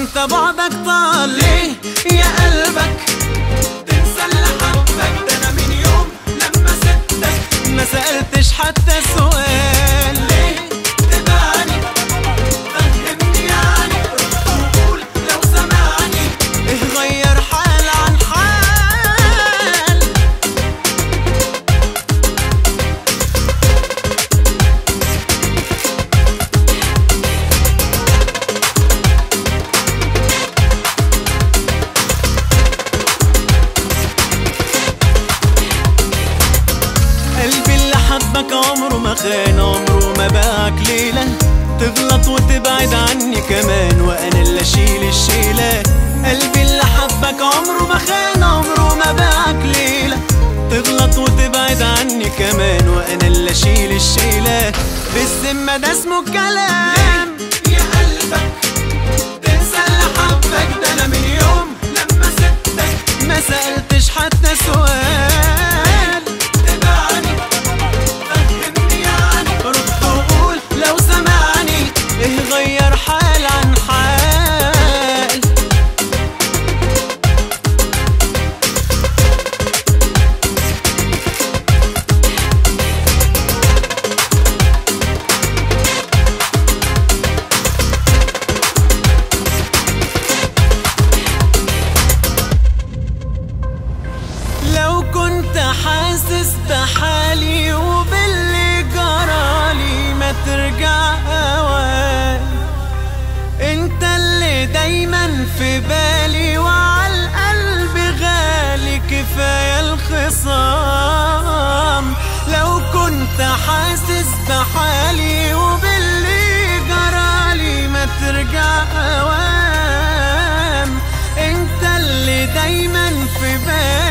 انت بعدك طال ليه يا قلبك تنسى اللي حبك ده انا من يوم لما سبتك ما سألتش حتى سؤال ليه تبعني فهمني يعني رد وقول لو سمعني ايه غير حال عن حال قلبي اللي حبك عمره ما خان عمره ما باعك ليلة تغلط وتبعد عني كمان وانا اللي اشيل الشيلة قلبي اللي حبك عمره ما خان عمره ما باعك ليلة تغلط وتبعد عني كمان وانا اللي اشيل الشيلة بالذمة ده اسمه الكلام يا قلبك تنسى اللي حبك ده انا من يوم لما سبتك ما سألتش حتى سؤال تبعني فهمني يعني رد وقول لو سمعني ايه غير حال عن حال لو كنت حاسس بحالي وباللي جرالي ما ترجع اوان انت اللي دايما في بالي وعالقلب غالي كفاية الخصام لو كنت حاسس بحالي وباللي جرالي ما ترجع اوام انت اللي دايما في بالي